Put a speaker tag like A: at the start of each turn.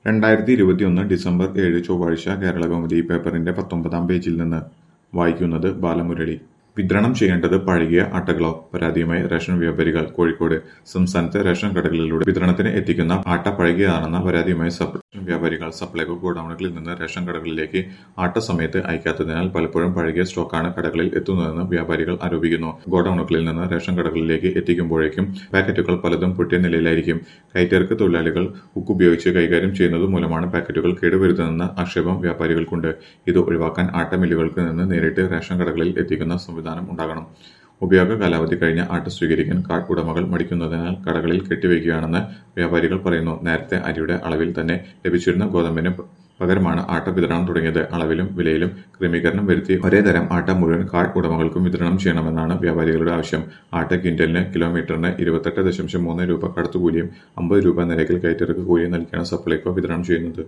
A: രണ്ടായിരത്തി ഇരുപത്തിയൊന്ന് ഡിസംബർ ഏഴ് ചൊവ്വാഴ്ച കേരളകൗമുദി പേപ്പറിന്റെ പത്തൊമ്പതാം പേജിൽ നിന്ന് വായിക്കുന്നത് ബാലമുരളി വിതരണം ചെയ്യേണ്ടത് പഴകിയ അട്ടകളോ പരാതിയുമായി റേഷൻ വ്യാപാരികൾ കോഴിക്കോട് സംസ്ഥാനത്തെ റേഷൻ കടകളിലൂടെ വിതരണത്തിന് എത്തിക്കുന്ന ആട്ട പഴകിയതാണെന്ന പരാതിയുമായി സബ് റേഷൻ വ്യാപാരികൾ സപ്ലൈകോ ഗോഡൌണുകളിൽ നിന്ന് റേഷൻ കടകളിലേക്ക് ആട്ട സമയത്ത് അയക്കാത്തതിനാൽ പലപ്പോഴും പഴകിയ സ്റ്റോക്കാണ് കടകളിൽ എത്തുന്നതെന്ന് വ്യാപാരികൾ ആരോപിക്കുന്നു ഗോഡൌണുകളിൽ നിന്ന് റേഷൻ കടകളിലേക്ക് എത്തിക്കുമ്പോഴേക്കും പാക്കറ്റുകൾ പലതും പൊട്ടിയ നിലയിലായിരിക്കും കയറ്റിറക്ക് തൊഴിലാളികൾ ഹുക്ക് ഉപയോഗിച്ച് കൈകാര്യം ചെയ്യുന്നത് മൂലമാണ് പാക്കറ്റുകൾ കേടുവരുത്തുന്നതെന്ന ആക്ഷേപം വ്യാപാരികൾക്കുണ്ട് ഇത് ഒഴിവാക്കാൻ ആട്ട മില്ലുകൾക്ക് നിന്ന് നേരിട്ട് റേഷൻ കടകളിൽ എത്തിക്കുന്ന സംവിധാനം ഉണ്ടാകണം ഉപയോഗ കാലാവധി കഴിഞ്ഞ ആട്ട സ്വീകരിക്കാൻ കാർഡ് ഉടമകൾ മടിക്കുന്നതിനാൽ കടകളിൽ കെട്ടിവയ്ക്കുകയാണെന്ന് വ്യാപാരികൾ പറയുന്നു നേരത്തെ അരിയുടെ അളവിൽ തന്നെ ലഭിച്ചിരുന്ന ഗോതമ്പിന് പകരമാണ് ആട്ട വിതരണം തുടങ്ങിയത് അളവിലും വിലയിലും ക്രമീകരണം വരുത്തി ഒരേ തരം ആട്ട മുഴുവൻ കാർഡ് ഉടമകൾക്കും വിതരണം ചെയ്യണമെന്നാണ് വ്യാപാരികളുടെ ആവശ്യം ആട്ട ക്വിന്റലിന് കിലോമീറ്ററിന് ഇരുപത്തെട്ട് ദശാംശം മൂന്ന് രൂപ കടത്തുകൂലിയും അമ്പത് രൂപ നിരക്കിൽ കയറ്റിറക്ക് കൂലിയും നൽകിയാണ് സപ്ലൈകോ വിതരണം ചെയ്യുന്നത്